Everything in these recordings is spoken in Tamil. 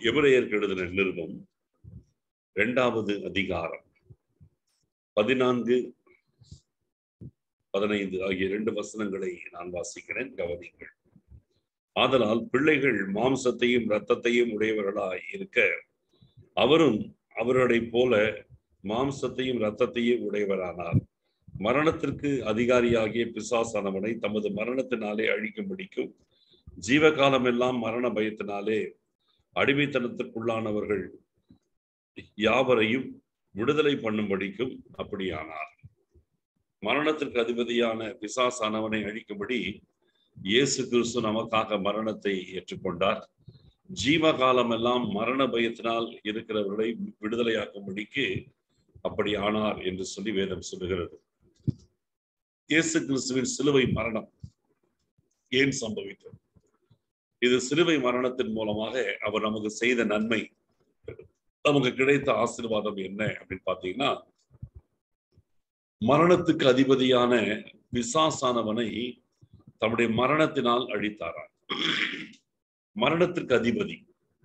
எபிரேயருக்கு எழுதின நிருபம் இரண்டாவது அதிகாரம் பதினான்கு பதினைந்து ஆகிய இரண்டு வசனங்களை நான் வாசிக்கிறேன் கவனிங்கள் ஆதலால் பிள்ளைகள் மாம்சத்தையும் இரத்தத்தையும் உடையவர்களாய் இருக்க அவரும் அவர்களைப் போல மாம்சத்தையும் இரத்தத்தையும் உடையவரானார் மரணத்திற்கு அதிகாரியாகிய பிசாசானவனை தமது மரணத்தினாலே அழிக்கும்படிக்கும் ஜீவகாலம் எல்லாம் மரண பயத்தினாலே அடிமைத்தனத்திற்குள்ளானவர்கள் யாவரையும் விடுதலை பண்ணும்படிக்கும் அப்படியானார் மரணத்திற்கு அதிபதியான பிசாசானவனை அழிக்கும்படி இயேசு கிறிஸ்து நமக்காக மரணத்தை ஏற்றுக்கொண்டார் ஜீவகாலம் எல்லாம் மரண பயத்தினால் இருக்கிறவர்களை விடுதலையாக்கும்படிக்கு அப்படி ஆனார் என்று சொல்லி வேதம் சொல்லுகிறது இயேசு கிறிஸ்துவின் சிலுவை மரணம் ஏன் சம்பவித்தது இது சிலுவை மரணத்தின் மூலமாக அவர் நமக்கு செய்த நன்மை நமக்கு கிடைத்த ஆசீர்வாதம் என்ன அப்படின்னு பாத்தீங்கன்னா மரணத்துக்கு அதிபதியான பிசாசானவனை தம்முடைய மரணத்தினால் அழித்தாராம் மரணத்துக்கு அதிபதி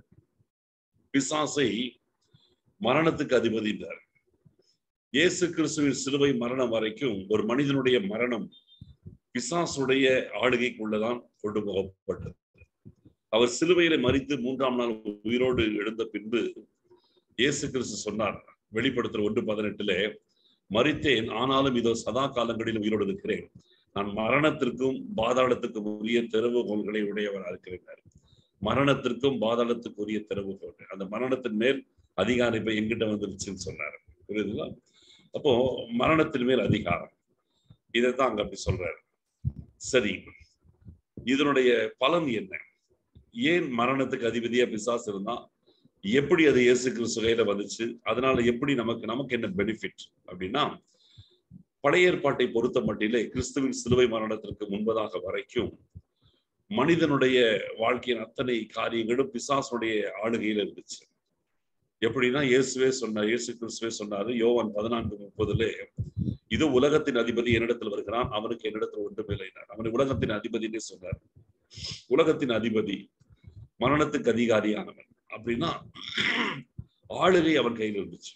பிசாசை மரணத்துக்கு அதிபதி என்றார் இயேசு கிறிஸ்துவின் சிலுவை மரணம் வரைக்கும் ஒரு மனிதனுடைய மரணம் பிசாசுடைய ஆளுகைக்குள்ளதான் கொண்டு போகப்பட்டது அவர் சிலுவையில மறித்து மூன்றாம் நாள் உயிரோடு எழுந்த பின்பு இயேசு கிறிஸ்து சொன்னார் வெளிப்படுத்துற ஒன்று பதினெட்டுல மறித்தேன் ஆனாலும் இதோ சதா காலங்களில் உயிரோடு இருக்கிறேன் நான் மரணத்திற்கும் பாதாளத்துக்கும் உரிய திறவுகோள்களை உடையவராக இருக்கிறேன் மரணத்திற்கும் பாதாளத்துக்கு உரிய திறவுகோள் அந்த மரணத்தின் மேல் அதிகாரம் இப்ப எங்கிட்ட வந்துருச்சுன்னு சொன்னாரு புரியுதுங்களா அப்போ மரணத்தின் மேல் அதிகாரம் இதைத்தான் அங்க அப்படி சொல்றாரு சரி இதனுடைய பலன் என்ன ஏன் மரணத்துக்கு அதிபதியா பிசாசு இருந்தா எப்படி அது இயேசு கிறிஸ்து கையில வந்துச்சு அதனால எப்படி நமக்கு நமக்கு என்ன பெனிஃபிட் அப்படின்னா பழைய ஏற்பாட்டை பொறுத்த மட்டிலே கிறிஸ்துவின் சிலுவை மரணத்திற்கு முன்பதாக வரைக்கும் மனிதனுடைய வாழ்க்கையின் அத்தனை காரியங்களும் பிசாசுடைய ஆளுகையில் இருந்துச்சு எப்படின்னா இயேசுவே சொன்னார் இயேசு கிறிஸ்துவே சொன்னாரு யோவான் பதினான்கு முப்பதுல இது உலகத்தின் அதிபதி என்னிடத்தில் வருகிறான் அவனுக்கு என்னிடத்தில் ஒன்றும் இல்லைனார் அவன் உலகத்தின் அதிபதினே சொன்னார் உலகத்தின் அதிபதி மரணத்துக்கு அதிகாரியானவன் அப்படின்னா ஆளுகை அவன் கையில் இருந்துச்சு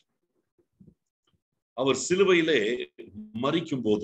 அவர் சிலுவையிலே மறிக்கும் போது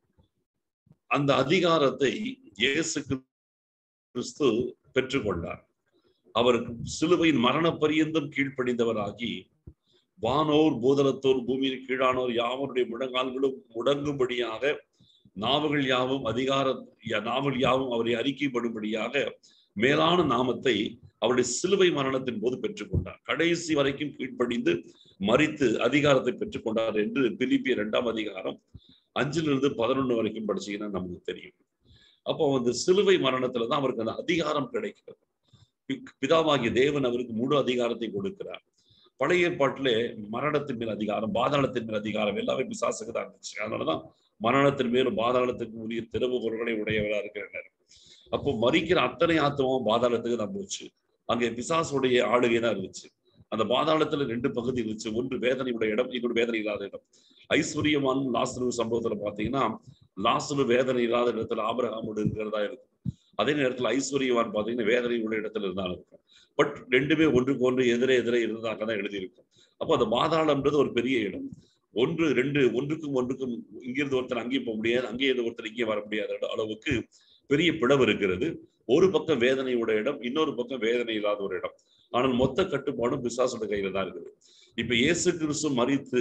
அந்த அதிகாரத்தை இயேசு கிறிஸ்து பெற்றுக்கொண்டார் அவர் சிலுவையின் மரண பரியந்தம் கீழ்ப்படிந்தவராகி வானோர் பூதலத்தோர் பூமியின் கீழானோர் யாவருடைய முழங்கால்களும் முடங்கும்படியாக நாவுகள் யாவும் அதிகார நாவல் யாவும் அவரை அறிக்கைப்படும்படியாக மேலான நாமத்தை அவருடைய சிலுவை மரணத்தின் போது பெற்றுக்கொண்டார் கடைசி வரைக்கும் கீழ்ப்படிந்து மறித்து அதிகாரத்தை பெற்றுக்கொண்டார் என்று பிலிப்பிய இரண்டாம் அதிகாரம் அஞ்சிலிருந்து பதினொன்று வரைக்கும் படிச்சீங்கன்னா நமக்கு தெரியும் அப்போ அந்த சிலுவை மரணத்துல தான் அவருக்கு அந்த அதிகாரம் கிடைக்கிறது பிதாவாகிய தேவன் அவருக்கு முழு அதிகாரத்தை கொடுக்கிறார் பழைய ஏற்பாட்டிலே மரணத்தின் மேல் அதிகாரம் பாதாளத்தின் மேல் அதிகாரம் எல்லாமே பிசாசுக்கு தான் இருந்துச்சு அதனாலதான் மரணத்தின் மேலும் பாதாளத்துக்கு உரிய திறவுகோள்களை உடையவராக இருக்கிறார் அப்போ மறிக்கிற அத்தனை ஆத்மாவும் பாதாளத்துக்கு தான் போச்சு அங்கே பிசாசுடைய ஆளுகை தான் இருந்துச்சு அந்த பாதாளத்துல ரெண்டு பகுதி இருந்துச்சு ஒன்று வேதனையுடைய இடம் இன்னொரு வேதனை இல்லாத இடம் ஐஸ்வர்யமான லாசரு சம்பவத்துல பாத்தீங்கன்னா லாசரு வேதனை இல்லாத இடத்துல ஆபரகாமோடு இருக்கிறதா இருக்கும் அதே நேரத்துல ஐஸ்வர்யவான் பாத்தீங்கன்னா வேதனை உள்ள இடத்துல இருந்தாலும் இருக்கும் பட் ரெண்டுமே ஒன்றுக்கு ஒன்று எதிரே எதிரே இருந்ததாக தான் எழுதியிருக்கும் அப்போ அந்த பாதாளம்ன்றது ஒரு பெரிய இடம் ஒன்று ரெண்டு ஒன்றுக்கும் ஒன்றுக்கும் இங்கிருந்து ஒருத்தர் அங்கேயும் போக முடியாது அங்கே இருந்து ஒருத்தர் இங்கே வர முடியாத அளவுக்கு பெரிய பிளவு இருக்கிறது ஒரு பக்கம் வேதனையோட இடம் இன்னொரு பக்கம் வேதனை இல்லாத ஒரு இடம் ஆனால் மொத்த கட்டுப்பாடும் பிசாசோட கையில தான் இருக்குது இப்ப இயேசு கிறிஸ்து மறித்து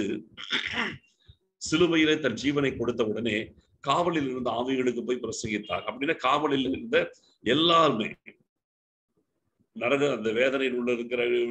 சிலுவையிலே தன் ஜீவனை கொடுத்த உடனே காவலில் இருந்த ஆவிகளுக்கு போய் பிரசங்கித்தார் அப்படின்னா காவலில் இருந்த எல்லாருமே நரக அந்த வேதனையில் உள்ள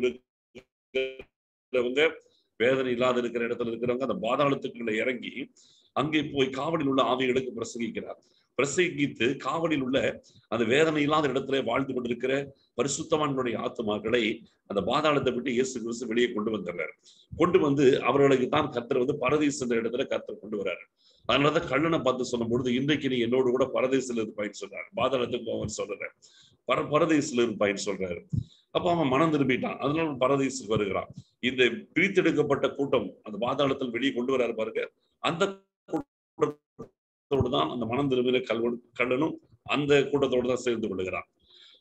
இருக்கிறவங்க வேதனை இல்லாத இருக்கிற இடத்துல இருக்கிறவங்க அந்த பாதாளத்துக்குள்ள இறங்கி அங்கே போய் காவலில் உள்ள ஆவிகளுக்கு பிரசங்கிக்கிறார் பிரசங்கித்து காவலில் உள்ள அந்த வேதனை இல்லாத இடத்துல வாழ்ந்து கொண்டிருக்கிற பரிசுத்தவான்களுடைய ஆத்மாக்களை அந்த பாதாளத்தை விட்டு இயேசு கிறிஸ்து வெளியே கொண்டு வந்துடுறாரு கொண்டு வந்து அவர்களுக்கு தான் கத்தர் வந்து பரதீஸ் என்ற இடத்துல கத்தர் கொண்டு வர்றாரு அதனாலதான் கள்ளனை பார்த்து சொல்லும் பொழுது இன்றைக்கு நீ என்னோடு கூட பரதேசில் இருப்பாயின்னு சொல்றாரு பாதாளத்துக்கு போவன் சொல்றாரு பர பரதேசில் இருப்பாயின்னு சொல்றாரு அப்ப அவன் மனம் திரும்பிட்டான் அதனால பரதேசுக்கு வருகிறான் இந்த பிரித்தெடுக்கப்பட்ட கூட்டம் அந்த பாதாளத்தில் வெளியே கொண்டு வராரு பாருங்க அந்த கூட்டத்தோடு தான் அந்த மனம் திரும்பின கல்வன் கல்லனும் அந்த கூட்டத்தோடு தான் சேர்ந்து கொள்ளுகிறான்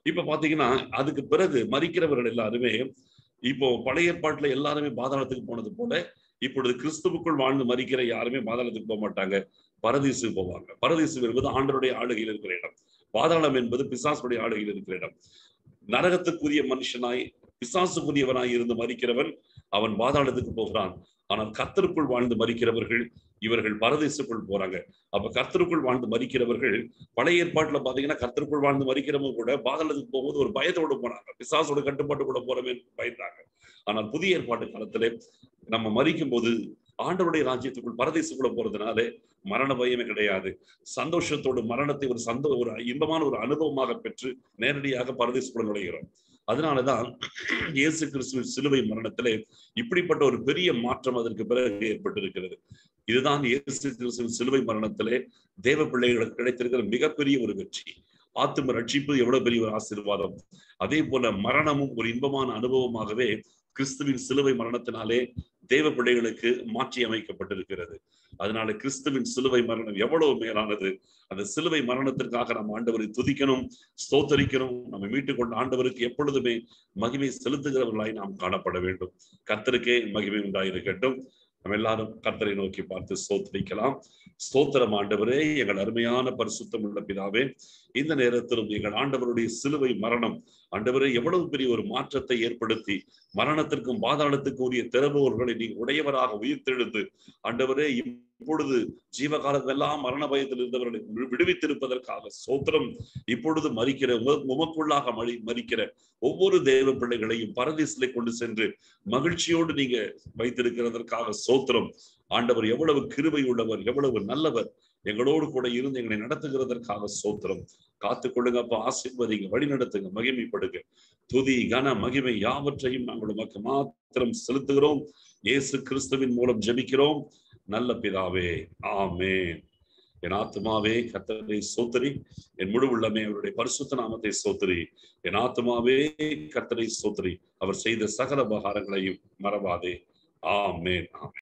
இப்ப பாத்தீங்கன்னா அதுக்கு பிறகு மறிக்கிறவர்கள் எல்லாருமே இப்போ பழைய ஏற்பாட்டுல எல்லாருமே பாதாளத்துக்கு போனது போல இப்பொழுது கிறிஸ்துவுக்குள் வாழ்ந்து மறிக்கிற யாருமே பாதாளத்துக்கு போக மாட்டாங்க பரதீசு போவாங்க பரதீசு என்பது ஆண்டருடைய ஆளுகையில் இருக்கிற இடம் பாதாளம் என்பது பிசாசுடைய ஆளுகையில் இருக்கிற இடம் நரகத்துக்குரிய மனுஷனாய் பிசாசுக்குரியவனாய் இருந்து மறிக்கிறவன் அவன் பாதாளத்துக்கு போகிறான் ஆனால் கர்த்தருக்குள் வாழ்ந்து மறிக்கிறவர்கள் இவர்கள் பரதேசுக்குள் போறாங்க அப்ப கர்த்தருக்குள் வாழ்ந்து மறிக்கிறவர்கள் பழைய ஏற்பாட்டுல பாத்தீங்கன்னா கர்த்தருக்குள் வாழ்ந்து மறிக்கிறவங்க கூட பாதாளத்துக்கு போகும்போது ஒரு பயத்தோடு போனாங்க பிசாசோட கட்டுப்பாட்டுக்குள்ள போறவே பயந்தாங்க ஆனால் புதிய ஏற்பாட்டு காலத்திலே நம்ம மறிக்கும் போது ஆண்டவருடைய ராஜ்யத்துக்குள் பரதேசுக்குள்ள போறதுனால மரண பயமே கிடையாது சந்தோஷத்தோடு மரணத்தை ஒரு சந்தோ ஒரு இன்பமான ஒரு அனுபவமாக பெற்று நேரடியாக பரதேசுக்குள்ள நுழைகிறோம் அதனாலதான் இயேசு கிறிஸ்துவின் சிலுவை மரணத்திலே இப்படிப்பட்ட ஒரு பெரிய மாற்றம் அதற்கு பிறகு ஏற்பட்டிருக்கிறது இதுதான் இயேசு கிறிஸ்துவின் சிலுவை மரணத்திலே தேவ பிள்ளைகளுக்கு கிடைத்திருக்கிற மிகப்பெரிய ஒரு வெற்றி ஆத்தும ரட்சிப்பு எவ்வளவு பெரிய ஒரு ஆசீர்வாதம் அதே போல மரணமும் ஒரு இன்பமான அனுபவமாகவே கிறிஸ்துவின் சிலுவை மரணத்தினாலே தேவ பிள்ளைகளுக்கு மாற்றி அமைக்கப்பட்டிருக்கிறது அதனால கிறிஸ்துவின் சிலுவை மரணம் எவ்வளவு மேலானது அந்த சிலுவை மரணத்திற்காக நாம் ஆண்டவரை துதிக்கணும் ஸ்தோத்தரிக்கணும் நம்ம மீட்டுக் கொண்ட ஆண்டவருக்கு எப்பொழுதுமே மகிமை செலுத்துகிறவர்களாய் நாம் காணப்பட வேண்டும் கர்த்தருக்கே மகிமை உண்டாயிருக்கட்டும் நம்ம எல்லாரும் கர்த்தரை நோக்கி பார்த்து ஸ்தோத்தரிக்கலாம் ஸ்தோத்திரம் ஆண்டவரே எங்கள் அருமையான பரிசுத்தம் உள்ள பிதாவே இந்த நேரத்திலும் எங்கள் ஆண்டவருடைய சிலுவை மரணம் ஆண்டவரே எவ்வளவு பெரிய ஒரு மாற்றத்தை ஏற்படுத்தி மரணத்திற்கும் பாதாளத்துக்கு உரிய திறவுகோள்களை நீங்க உடையவராக உயிர்த்தெழுந்து ஆண்டவரே இப்பொழுது ஜீவகாலமெல்லாம் மரண பயத்தில் இருந்தவர்களை வி- விடுவித்திருப்பதற்காக சோத்திரம் இப்பொழுது மறிக்கிற உம- உமக்குள்ளாக மறி மறிக்கிற ஒவ்வொரு தேவ பிள்ளைகளையும் பரதீசிலை கொண்டு சென்று மகிழ்ச்சியோடு நீங்க வைத்திருக்கிறதற்காக சோத்திரம் ஆண்டவர் எவ்வளவு கிருபை உள்ளவர் எவ்வளவு நல்லவர் எங்களோடு கூட இருந்து எங்களை நடத்துகிறதற்காக சோத்திரம் காத்துக் கொள்ளுங்க அப்ப ஆசீர்வதிங்க வழி நடத்துங்க மகிமைப்படுங்க துதி கன மகிமை யாவற்றையும் நாங்கள் உமக்கு மாத்திரம் செலுத்துகிறோம் இயேசு கிறிஸ்துவின் மூலம் ஜெபிக்கிறோம் நல்ல பிதாவே ஆமென் என் ஆத்துமாவே கர்த்தரை சோத்தரி என் முழு உள்ளமே அவருடைய பரிசுத்த நாமத்தை சோத்தரி என் ஆத்துமாவே கர்த்தரை சோத்தரி அவர் செய்த சகல உபகாரங்களையும் மறவாதே ஆமென் ஆமென்